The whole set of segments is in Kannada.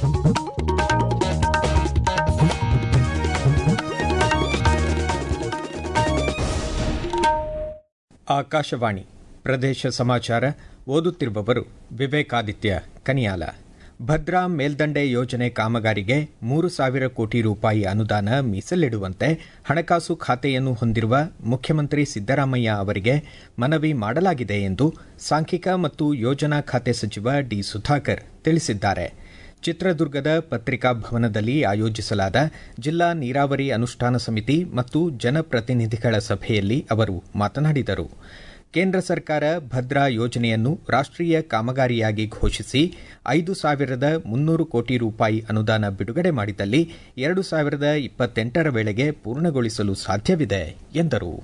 ಆಕಾಶವಾಣಿ ಪ್ರದೇಶ ಸಮಾಚಾರ ಓದುತ್ತಿರುವವರು ವಿವೇಕಾದಿತ್ಯ ಕನಿಯಾಲ ಭದ್ರಾ ಮೇಲ್ದಂಡೆ ಯೋಜನೆ ಕಾಮಗಾರಿಗೆ ಮೂರು ಸಾವಿರ ಕೋಟಿ ರೂಪಾಯಿ ಅನುದಾನ ಮೀಸಲಿಡುವಂತೆ ಹಣಕಾಸು ಖಾತೆಯನ್ನು ಹೊಂದಿರುವ ಮುಖ್ಯಮಂತ್ರಿ ಸಿದ್ದರಾಮಯ್ಯ ಅವರಿಗೆ ಮನವಿ ಮಾಡಲಾಗಿದೆ ಎಂದು ಸಾಂಖ್ಯಿಕ ಮತ್ತು ಯೋಜನಾ ಖಾತೆ ಸಚಿವ ಡಿ ಸುಧಾಕರ್ ತಿಳಿಸಿದ್ದಾರೆ ಚಿತ್ರದುರ್ಗದ ಪತ್ರಿಕಾ ಭವನದಲ್ಲಿ ಆಯೋಜಿಸಲಾದ ಜಿಲ್ಲಾ ನೀರಾವರಿ ಅನುಷ್ಠಾನ ಸಮಿತಿ ಮತ್ತು ಜನಪ್ರತಿನಿಧಿಗಳ ಸಭೆಯಲ್ಲಿ ಅವರು ಮಾತನಾಡಿದರು ಕೇಂದ್ರ ಸರ್ಕಾರ ಭದ್ರಾ ಯೋಜನೆಯನ್ನು ರಾಷ್ಟೀಯ ಕಾಮಗಾರಿಯಾಗಿ ಘೋಷಿಸಿ ಐದು ಸಾವಿರದ ಮುನ್ನೂರು ಕೋಟಿ ರೂಪಾಯಿ ಅನುದಾನ ಬಿಡುಗಡೆ ಮಾಡಿದಲ್ಲಿ ಎರಡು ಸಾವಿರದ ಇಪ್ಪತ್ತೆಂಟರ ವೇಳೆಗೆ ಪೂರ್ಣಗೊಳಿಸಲು ಸಾಧ್ಯವಿದೆ ಎಂದರು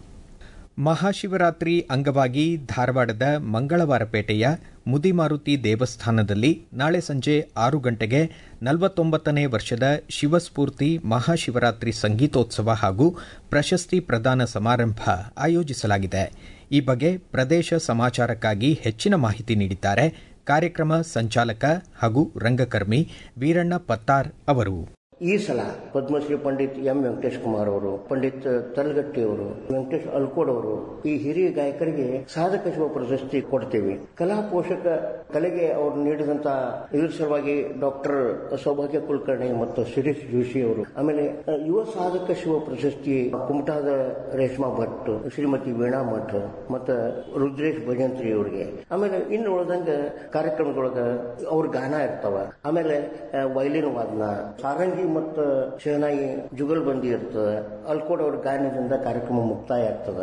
ಮಹಾಶಿವರಾತ್ರಿ ಅಂಗವಾಗಿ ಧಾರವಾಡದ ಮಂಗಳವಾರಪೇಟೆಯ ಮುದಿಮಾರುತಿ ದೇವಸ್ಥಾನದಲ್ಲಿ ನಾಳೆ ಸಂಜೆ ಆರು ಗಂಟೆಗೆ ನಲವತ್ತೊಂಬತ್ತನೇ ವರ್ಷದ ಶಿವಸ್ಫೂರ್ತಿ ಮಹಾಶಿವರಾತ್ರಿ ಸಂಗೀತೋತ್ಸವ ಹಾಗೂ ಪ್ರಶಸ್ತಿ ಪ್ರದಾನ ಸಮಾರಂಭ ಆಯೋಜಿಸಲಾಗಿದೆ ಈ ಬಗ್ಗೆ ಪ್ರದೇಶ ಸಮಾಚಾರಕ್ಕಾಗಿ ಹೆಚ್ಚಿನ ಮಾಹಿತಿ ನೀಡಿದ್ದಾರೆ ಕಾರ್ಯಕ್ರಮ ಸಂಚಾಲಕ ಹಾಗೂ ರಂಗಕರ್ಮಿ ವೀರಣ್ಣ ಪತ್ತಾರ್ ಅವರು ಈ ಸಲ ಪದ್ಮಶ್ರೀ ಪಂಡಿತ್ ಎಂ ವೆಂಕಟೇಶ್ ಕುಮಾರ್ ಅವರು ಪಂಡಿತ್ ತಲಗಟ್ಟಿ ಅವರು ವೆಂಕಟೇಶ್ ಅಲ್ಕೋಡ್ ಅವರು ಈ ಹಿರಿಯ ಗಾಯಕರಿಗೆ ಸಾಧಕ ಶಿವ ಪ್ರಶಸ್ತಿ ಕೊಡ್ತೇವೆ ಕಲಾ ಪೋಷಕ ಕಲೆಗೆ ಅವರು ನೀಡಿದಂತ ಇದ್ರ ಸಲುವಾಗಿ ಡಾಕ್ಟರ್ ಸೌಭಾಗ್ಯ ಕುಲಕರ್ಣಿ ಮತ್ತು ಶಿರೀಶ್ ಜೋಶಿ ಅವರು ಆಮೇಲೆ ಯುವ ಸಾಧಕ ಶಿವ ಪ್ರಶಸ್ತಿ ಕುಮಟಾದ ರೇಷ್ಮಾ ಭಟ್ ಶ್ರೀಮತಿ ವೀಣಾ ಮಠ್ ಮತ್ತು ರುದ್ರೇಶ್ ಭಜಂತ್ರಿ ಅವರಿಗೆ ಆಮೇಲೆ ಇನ್ನು ಉಳಿದಂಗ ಕಾರ್ಯಕ್ರಮದೊಳಗ ಅವ್ರ ಗಾನ ಇರ್ತಾವ ಆಮೇಲೆ ವೈಲಿನ್ ವಾದನ ಸಾರಂಗಿ ಮತ್ತು ಶಹನಾಯಿ ಜುಗಲ್ಬಂದಿ ಇರ್ತದೆ ಅಲ್ಕೋಡ್ ಅವ್ರ ಗಾಯನದಿಂದ ಕಾರ್ಯಕ್ರಮ ಮುಕ್ತಾಯ ಆಗ್ತದೆ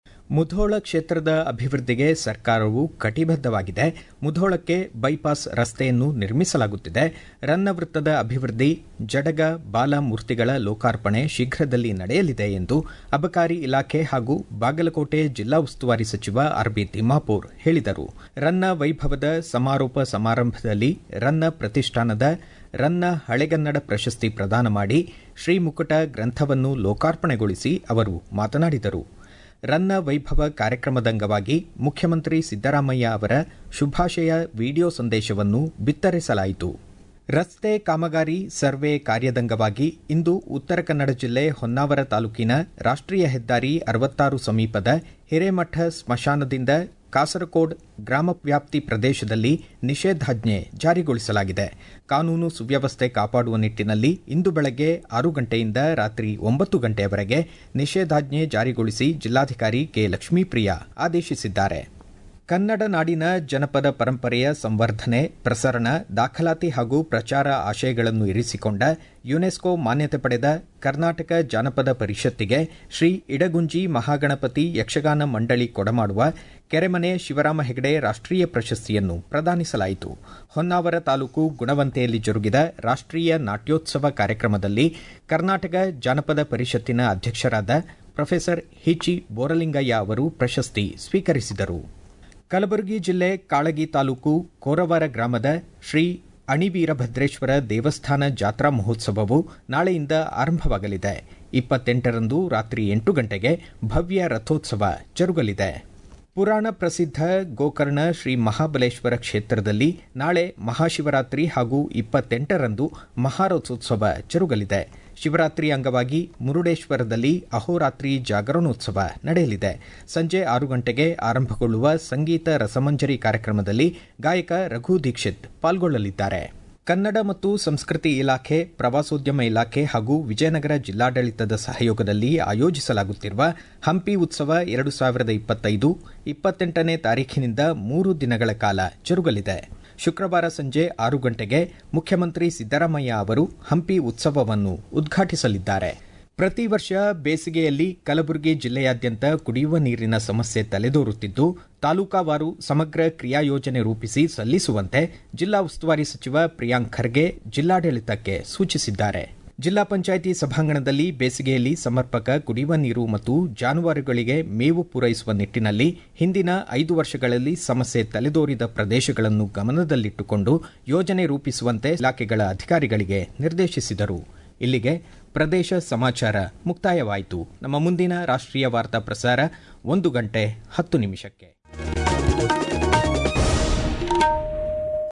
ಮುಧೋಳ ಕ್ಷೇತ್ರದ ಅಭಿವೃದ್ಧಿಗೆ ಸರ್ಕಾರವು ಕಟಿಬದ್ಧವಾಗಿದೆ ಮುಧೋಳಕ್ಕೆ ಬೈಪಾಸ್ ರಸ್ತೆಯನ್ನು ನಿರ್ಮಿಸಲಾಗುತ್ತಿದೆ ರನ್ನ ವೃತ್ತದ ಅಭಿವೃದ್ಧಿ ಜಡಗ ಬಾಲಮೂರ್ತಿಗಳ ಲೋಕಾರ್ಪಣೆ ಶೀಘ್ರದಲ್ಲಿ ನಡೆಯಲಿದೆ ಎಂದು ಅಬಕಾರಿ ಇಲಾಖೆ ಹಾಗೂ ಬಾಗಲಕೋಟೆ ಜಿಲ್ಲಾ ಉಸ್ತುವಾರಿ ಸಚಿವ ಆರ್ಬಿ ತಿಮ್ಮಾಪುರ್ ಹೇಳಿದರು ರನ್ನ ವೈಭವದ ಸಮಾರೋಪ ಸಮಾರಂಭದಲ್ಲಿ ರನ್ನ ಪ್ರತಿಷ್ಠಾನದ ರನ್ನ ಹಳೆಗನ್ನಡ ಪ್ರಶಸ್ತಿ ಪ್ರದಾನ ಮಾಡಿ ಶ್ರೀಮುಕುಟ ಗ್ರಂಥವನ್ನು ಲೋಕಾರ್ಪಣೆಗೊಳಿಸಿ ಅವರು ಮಾತನಾಡಿದರು ರನ್ನ ವೈಭವ ಕಾರ್ಯಕ್ರಮದ ಅಂಗವಾಗಿ ಮುಖ್ಯಮಂತ್ರಿ ಸಿದ್ದರಾಮಯ್ಯ ಅವರ ಶುಭಾಶಯ ವಿಡಿಯೋ ಸಂದೇಶವನ್ನು ಬಿತ್ತರಿಸಲಾಯಿತು ರಸ್ತೆ ಕಾಮಗಾರಿ ಸರ್ವೆ ಕಾರ್ಯದಂಗವಾಗಿ ಇಂದು ಉತ್ತರ ಕನ್ನಡ ಜಿಲ್ಲೆ ಹೊನ್ನಾವರ ತಾಲೂಕಿನ ರಾಷ್ಟೀಯ ಹೆದ್ದಾರಿ ಅರವತ್ತಾರು ಸಮೀಪದ ಹಿರೇಮಠ ಸ್ಮಶಾನದಿಂದ ಕಾಸರಕೋಡ್ ಗ್ರಾಮ ವ್ಯಾಪ್ತಿ ಪ್ರದೇಶದಲ್ಲಿ ನಿಷೇಧಾಜ್ಞೆ ಜಾರಿಗೊಳಿಸಲಾಗಿದೆ ಕಾನೂನು ಸುವ್ಯವಸ್ಥೆ ಕಾಪಾಡುವ ನಿಟ್ಟಿನಲ್ಲಿ ಇಂದು ಬೆಳಗ್ಗೆ ಆರು ಗಂಟೆಯಿಂದ ರಾತ್ರಿ ಒಂಬತ್ತು ಗಂಟೆಯವರೆಗೆ ನಿಷೇಧಾಜ್ಞೆ ಜಾರಿಗೊಳಿಸಿ ಜಿಲ್ಲಾಧಿಕಾರಿ ಕೆ ಲಕ್ಷ್ಮೀಪ್ರಿಯಾ ಆದೇಶಿಸಿದ್ದಾರೆ ಕನ್ನಡ ನಾಡಿನ ಜನಪದ ಪರಂಪರೆಯ ಸಂವರ್ಧನೆ ಪ್ರಸರಣ ದಾಖಲಾತಿ ಹಾಗೂ ಪ್ರಚಾರ ಆಶಯಗಳನ್ನು ಇರಿಸಿಕೊಂಡ ಯುನೆಸ್ಕೋ ಮಾನ್ಯತೆ ಪಡೆದ ಕರ್ನಾಟಕ ಜಾನಪದ ಪರಿಷತ್ತಿಗೆ ಶ್ರೀ ಇಡಗುಂಜಿ ಮಹಾಗಣಪತಿ ಯಕ್ಷಗಾನ ಮಂಡಳಿ ಕೊಡಮಾಡುವ ಕೆರೆಮನೆ ಶಿವರಾಮ ಹೆಗಡೆ ರಾಷ್ಟೀಯ ಪ್ರಶಸ್ತಿಯನ್ನು ಪ್ರದಾನಿಸಲಾಯಿತು ಹೊನ್ನಾವರ ತಾಲೂಕು ಗುಣವಂತೆಯಲ್ಲಿ ಜರುಗಿದ ರಾಷ್ಟೀಯ ನಾಟ್ಯೋತ್ಸವ ಕಾರ್ಯಕ್ರಮದಲ್ಲಿ ಕರ್ನಾಟಕ ಜಾನಪದ ಪರಿಷತ್ತಿನ ಅಧ್ಯಕ್ಷರಾದ ಪ್ರೊಫೆಸರ್ ಹಿಚಿ ಬೋರಲಿಂಗಯ್ಯ ಅವರು ಪ್ರಶಸ್ತಿ ಸ್ವೀಕರಿಸಿದರು ಕಲಬುರಗಿ ಜಿಲ್ಲೆ ಕಾಳಗಿ ತಾಲೂಕು ಕೋರವಾರ ಗ್ರಾಮದ ಶ್ರೀ ಅಣಿವೀರಭದ್ರೇಶ್ವರ ದೇವಸ್ಥಾನ ಜಾತ್ರಾ ಮಹೋತ್ಸವವು ನಾಳೆಯಿಂದ ಆರಂಭವಾಗಲಿದೆ ಇಪ್ಪತ್ತೆಂಟರಂದು ರಾತ್ರಿ ಎಂಟು ಗಂಟೆಗೆ ಭವ್ಯ ರಥೋತ್ಸವ ಜರುಗಲಿದೆ ಪುರಾಣ ಪ್ರಸಿದ್ಧ ಗೋಕರ್ಣ ಶ್ರೀ ಮಹಾಬಲೇಶ್ವರ ಕ್ಷೇತ್ರದಲ್ಲಿ ನಾಳೆ ಮಹಾಶಿವರಾತ್ರಿ ಹಾಗೂ ಇಪ್ಪತ್ತೆಂಟರಂದು ಮಹಾರಥೋತ್ಸವ ಜರುಗಲಿದೆ ಶಿವರಾತ್ರಿ ಅಂಗವಾಗಿ ಮುರುಡೇಶ್ವರದಲ್ಲಿ ಅಹೋರಾತ್ರಿ ಜಾಗರಣೋತ್ಸವ ನಡೆಯಲಿದೆ ಸಂಜೆ ಆರು ಗಂಟೆಗೆ ಆರಂಭಗೊಳ್ಳುವ ಸಂಗೀತ ರಸಮಂಜರಿ ಕಾರ್ಯಕ್ರಮದಲ್ಲಿ ಗಾಯಕ ರಘು ದೀಕ್ಷಿತ್ ಪಾಲ್ಗೊಳ್ಳಲಿದ್ದಾರೆ ಕನ್ನಡ ಮತ್ತು ಸಂಸ್ಕೃತಿ ಇಲಾಖೆ ಪ್ರವಾಸೋದ್ಯಮ ಇಲಾಖೆ ಹಾಗೂ ವಿಜಯನಗರ ಜಿಲ್ಲಾಡಳಿತದ ಸಹಯೋಗದಲ್ಲಿ ಆಯೋಜಿಸಲಾಗುತ್ತಿರುವ ಹಂಪಿ ಉತ್ಸವ ಎರಡು ಸಾವಿರದ ಇಪ್ಪತ್ತೈದು ಇಪ್ಪತ್ತೆಂಟನೇ ತಾರೀಖಿನಿಂದ ಮೂರು ದಿನಗಳ ಕಾಲ ಜರುಗಲಿದೆ ಶುಕ್ರವಾರ ಸಂಜೆ ಆರು ಗಂಟೆಗೆ ಮುಖ್ಯಮಂತ್ರಿ ಸಿದ್ದರಾಮಯ್ಯ ಅವರು ಹಂಪಿ ಉತ್ಸವವನ್ನು ಉದ್ಘಾಟಿಸಲಿದ್ದಾರೆ ಪ್ರತಿ ವರ್ಷ ಬೇಸಿಗೆಯಲ್ಲಿ ಕಲಬುರಗಿ ಜಿಲ್ಲೆಯಾದ್ಯಂತ ಕುಡಿಯುವ ನೀರಿನ ಸಮಸ್ಯೆ ತಲೆದೋರುತ್ತಿದ್ದು ತಾಲೂಕಾವಾರು ಸಮಗ್ರ ಕ್ರಿಯಾಯೋಜನೆ ರೂಪಿಸಿ ಸಲ್ಲಿಸುವಂತೆ ಜಿಲ್ಲಾ ಉಸ್ತುವಾರಿ ಸಚಿವ ಪ್ರಿಯಾಂಕ್ ಖರ್ಗೆ ಜಿಲ್ಲಾಡಳಿತಕ್ಕೆ ಸೂಚಿಸಿದ್ದಾರೆ ಜಿಲ್ಲಾ ಪಂಚಾಯಿತಿ ಸಭಾಂಗಣದಲ್ಲಿ ಬೇಸಿಗೆಯಲ್ಲಿ ಸಮರ್ಪಕ ಕುಡಿಯುವ ನೀರು ಮತ್ತು ಜಾನುವಾರುಗಳಿಗೆ ಮೇವು ಪೂರೈಸುವ ನಿಟ್ಟಿನಲ್ಲಿ ಹಿಂದಿನ ಐದು ವರ್ಷಗಳಲ್ಲಿ ಸಮಸ್ಯೆ ತಲೆದೋರಿದ ಪ್ರದೇಶಗಳನ್ನು ಗಮನದಲ್ಲಿಟ್ಟುಕೊಂಡು ಯೋಜನೆ ರೂಪಿಸುವಂತೆ ಇಲಾಖೆಗಳ ಅಧಿಕಾರಿಗಳಿಗೆ ನಿರ್ದೇಶಿಸಿದರು ಇಲ್ಲಿಗೆ ಪ್ರದೇಶ ಸಮಾಚಾರ ಮುಕ್ತಾಯವಾಯಿತು ನಮ್ಮ ಮುಂದಿನ ರಾಷ್ಟ್ರೀಯ ವಾರ್ತಾ ಪ್ರಸಾರ ಒಂದು ಗಂಟೆ ಹತ್ತು ನಿಮಿಷಕ್ಕೆ